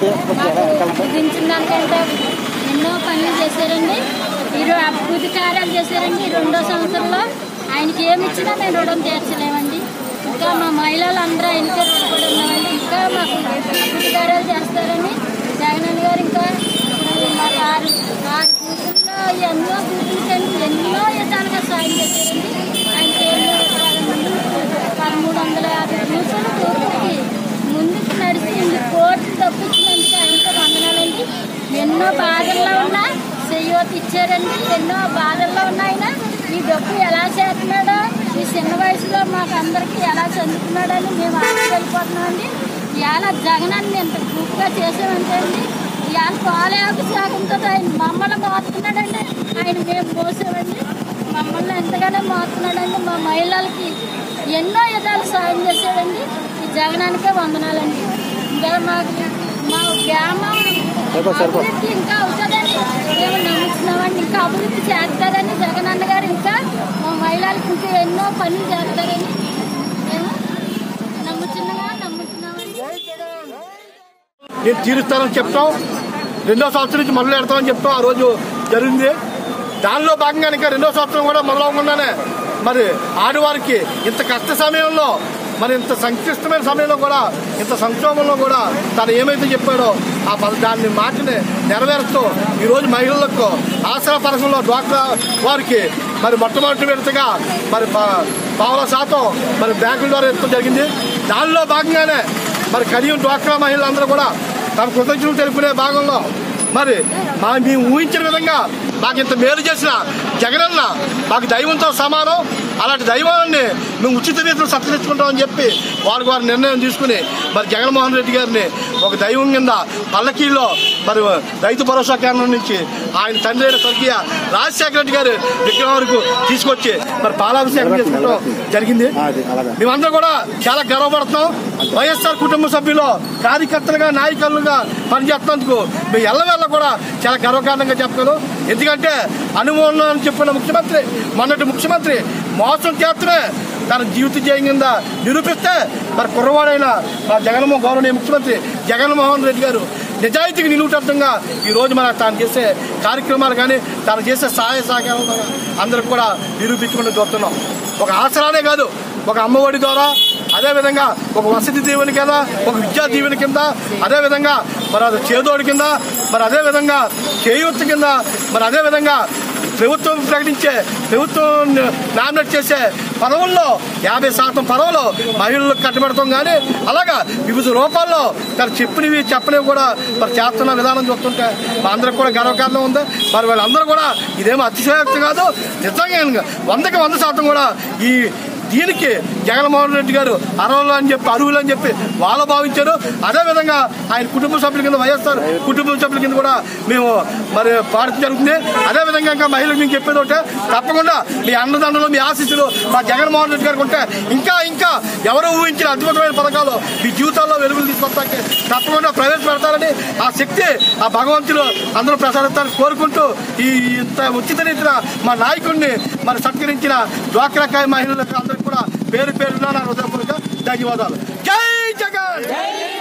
మాకు విధించిన దానికంటే ఎన్నో పనులు చేశారండి ఈరోజు అభివృద్ధి కార్యాలు చేశారండి ఈ రెండో సంవత్సరంలో ఆయనకి ఏమి ఇచ్చినా మేము రుణం తీర్చలేమండి ఇంకా మా మహిళలు అందరూ ఆయనకే రుణపడి ఉన్నామండి ఇంకా మాకు అభివృద్ధి కార్యాలు చేస్తారని జగనన్న గారు ఇంకా ఇప్పుడు మాకు ఆరు ఆరు కూతుల్లో ఎన్నో కూతురికండి ఎన్నో విధాలుగా సాయం చేశారండి ఆయనకి ఎన్నో విధాలుగా పదమూడు వందల యాభై కూతురు కూతురికి ముందుకు నడిచి ఇన్ని కోట్లు తప్పించినందుకు ఆయనతో వందనాలండి ఎన్నో బాధల్లో ఉన్నా చెయ్యోతి ఇచ్చారండి ఎన్నో బాధల్లో ఉన్న ఆయన ఈ డబ్బు ఎలా చేస్తున్నాడో ఈ చిన్న వయసులో మాకు అందరికీ ఎలా చదువుతున్నాడని మేము ఆశ్చర్యపోతున్నామండి ఇవాళ జగనాన్ని ఎంత గ్రూప్గా చేసామంటే అండి ఇవాళ పాలేపు సాగంతో ఆయన మమ్మల్ని మోస్తున్నాడండి ఆయన మేము మోసామండి మమ్మల్ని ఎంతగానో మోస్తున్నాడండి మా మహిళలకి ఎన్నో విధాలు సాయం చేశాడండి ఈ జగనానికే వందనాలండి ఇంకా మాకు మా గ్రామం అభివృద్ధి ఇంకా అవుతుందని మేము నమ్ముతున్నామండి ఇంకా అభివృద్ధి చేస్తారని జగనన్న గారు ఇంకా మా మహిళలకు ఇంకా ఎన్నో పనులు చేస్తారని మేము నమ్ముతున్నాగా నమ్ముతున్నామండి నేను తీరుస్తానని చెప్తాం రెండో సంవత్సరం నుంచి మొదలు పెడతామని చెప్తాం ఆ రోజు జరిగింది దానిలో భాగంగా ఇంకా రెండో సంవత్సరం కూడా మొదలవకుండానే మరి ఆడవారికి ఇంత కష్ట సమయంలో మరి ఇంత సంక్లిష్టమైన సమయంలో కూడా ఇంత సంక్షోభంలో కూడా తను ఏమైతే చెప్పాడో ఆ పద దాన్ని మాటని నెరవేరుస్తూ ఈరోజు మహిళలకు ఆసరా పథకంలో డ్వాక్రా వారికి మరి మొట్టమొదటి విడతగా మరి పా- పావుల శాతం మరి బ్యాంకుల ద్వారా ఇవ్వడం జరిగింది దానిలో భాగంగానే మరి కడియం డ్వాక్రా మహిళలందరూ కూడా తమ కృతజ్ఞతలు తెలుపుకునే భాగంలో మరి మా మేము ఊహించిన విధంగా మాకు ఇంత మేలు చేసిన జగనన్న మాకు దైవంతో సమానం అలాంటి దైవాన్ని మేము ఉచిత రీతిలో సత్కరించుకుంటామని చెప్పి వారికి వారి నిర్ణయం తీసుకుని మరి జగన్మోహన్ రెడ్డి గారిని ఒక దైవం కింద పల్లకీలో మరి రైతు భరోసా కేంద్రం నుంచి ఆయన తండ్రి అయిన స్వర్గీయ రాజశేఖర రెడ్డి గారు విగ్రహం వరకు తీసుకొచ్చి మరి పాలాభిషేకం చేసుకోవడం జరిగింది మేమందరం కూడా చాలా గర్వపడుతున్నాం వైఎస్ఆర్ కుటుంబ సభ్యులు కార్యకర్తలుగా నాయకులుగా పనిచేస్తున్నందుకు మేము ఎల్లవెల్ల కూడా చాలా గర్వకారణంగా చెప్తాను ఎందుకంటే అనుభవం అని చెప్పిన ముఖ్యమంత్రి మొన్నటి ముఖ్యమంత్రి మోసం చేస్తూనే తన జీవిత జయం కింద నిరూపిస్తే మరి కుర్రవాడైన మా జగన్మోహన్ గౌరవనీయ ముఖ్యమంత్రి జగన్మోహన్ రెడ్డి గారు నిజాయితీకి నిలువుటర్థంగా ఈ రోజు మన తాను చేసే కార్యక్రమాలు కానీ తాను చేసే సహాయ సహకారం ద్వారా అందరికి కూడా నిరూపించుకుంటూ చూస్తున్నాం ఒక ఆసరానే కాదు ఒక అమ్మఒడి ద్వారా అదేవిధంగా ఒక వసతి దీవెన కింద ఒక విద్యా దీవెన కింద అదేవిధంగా మరి అది చేదోడి కింద మరి అదేవిధంగా చేయూత్ కింద మరి అదేవిధంగా ప్రభుత్వం ప్రకటించే ప్రభుత్వం నామినేట్ చేసే పదవుల్లో యాభై శాతం పదవులు మహిళలకు కట్టబెడతాం కానీ అలాగా వివిధ రూపాల్లో తను చెప్పినవి చెప్పనివి కూడా మరి చేస్తున్న విధానం చూస్తుంటే మా అందరికి కూడా గర్వకారణం ఉంది మరి వాళ్ళందరూ కూడా ఇదేమో అతిశయోక్తి కాదు నిజంగా వందకి వంద శాతం కూడా ఈ దీనికి జగన్మోహన్ రెడ్డి గారు అర్హులు అని చెప్పి అర్హులు అని చెప్పి వాళ్ళు భావించారు అదేవిధంగా ఆయన కుటుంబ సభ్యుల కింద వైఎస్ఆర్ కుటుంబ సభ్యుల కింద కూడా మేము మరి పాడటం జరుగుతుంది అదేవిధంగా ఇంకా మహిళలకు మేము చెప్పేది ఒకటే తప్పకుండా మీ అన్నదండలు మీ ఆశీస్సులు మా జగన్మోహన్ రెడ్డి గారికి ఉంటే ఇంకా ఇంకా ఎవరు ఊహించిన అద్భుతమైన పథకాలు మీ జీవితాల్లో వెలుగులు తీసుకొస్తానికి తప్పకుండా ప్రవేశపెడతారని ఆ శక్తి ఆ భగవంతుడు అందరూ ప్రసాదిస్తారని కోరుకుంటూ ఈ ఇంత ఉచిత రీతిన మా నాయకుడిని మరి సత్కరించిన డ్వాక్రాకాయ మహిళలకు అందరికీ కూడా పేరు పేరున నా హృదయపూర్వక ధన్యవాదాలు జై జగన్